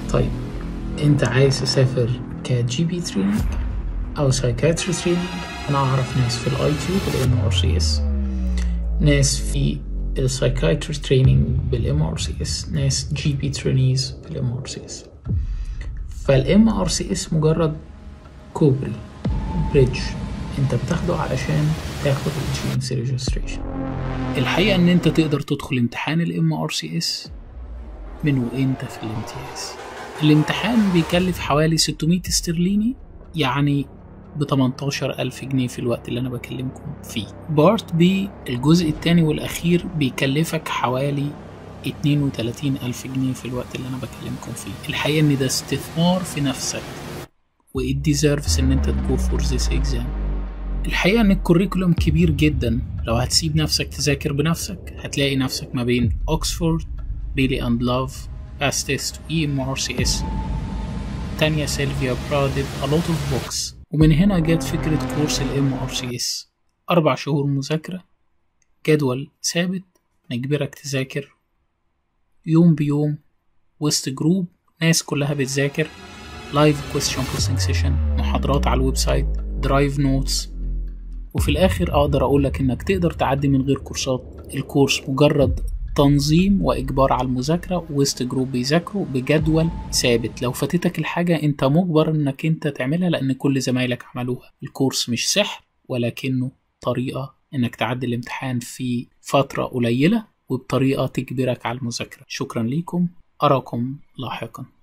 طيب انت عايز تسافر كجي بي تريننج او سايكاتري تريننج انا اعرف ناس في الاي كيو بالام ار سي اس ناس في السايكاتري تريننج بالام ار سي اس ناس جي بي ترينيز بالام ار سي اس فالام ار سي اس مجرد كوبري بريدج انت بتاخده علشان تاخد الجي ام سي ريجستريشن الحقيقه ان انت تقدر تدخل امتحان الام ار سي اس من وانت في الامتياز الامتحان بيكلف حوالي 600 استرليني يعني ب 18 ألف جنيه في الوقت اللي أنا بكلمكم فيه بارت بي الجزء التاني والأخير بيكلفك حوالي 32 ألف جنيه في الوقت اللي أنا بكلمكم فيه الحقيقة إن ده استثمار في نفسك و it deserves إن أنت تجو for this exam الحقيقة إن الكوريكولوم كبير جدا لو هتسيب نفسك تذاكر بنفسك هتلاقي نفسك ما بين أكسفورد بيلي أند لاف باستست و EMRCS تانية سيلفيا برادب a lot of books ومن هنا جت فكرة كورس ال MRCS أربع شهور مذاكرة جدول ثابت نجبرك تذاكر يوم بيوم وسط جروب ناس كلها بتذاكر لايف كويستشن بوستنج سيشن محاضرات على الويب سايت درايف نوتس وفي الآخر أقدر أقولك إنك تقدر تعدي من غير كورسات الكورس مجرد تنظيم وإجبار على المذاكرة وسط جروب بيذاكروا بجدول ثابت لو فاتتك الحاجة أنت مجبر إنك أنت تعملها لأن كل زمايلك عملوها الكورس مش سحر ولكنه طريقة إنك تعدي الامتحان في فترة قليلة وبطريقة تجبرك على المذاكرة شكرا ليكم أراكم لاحقا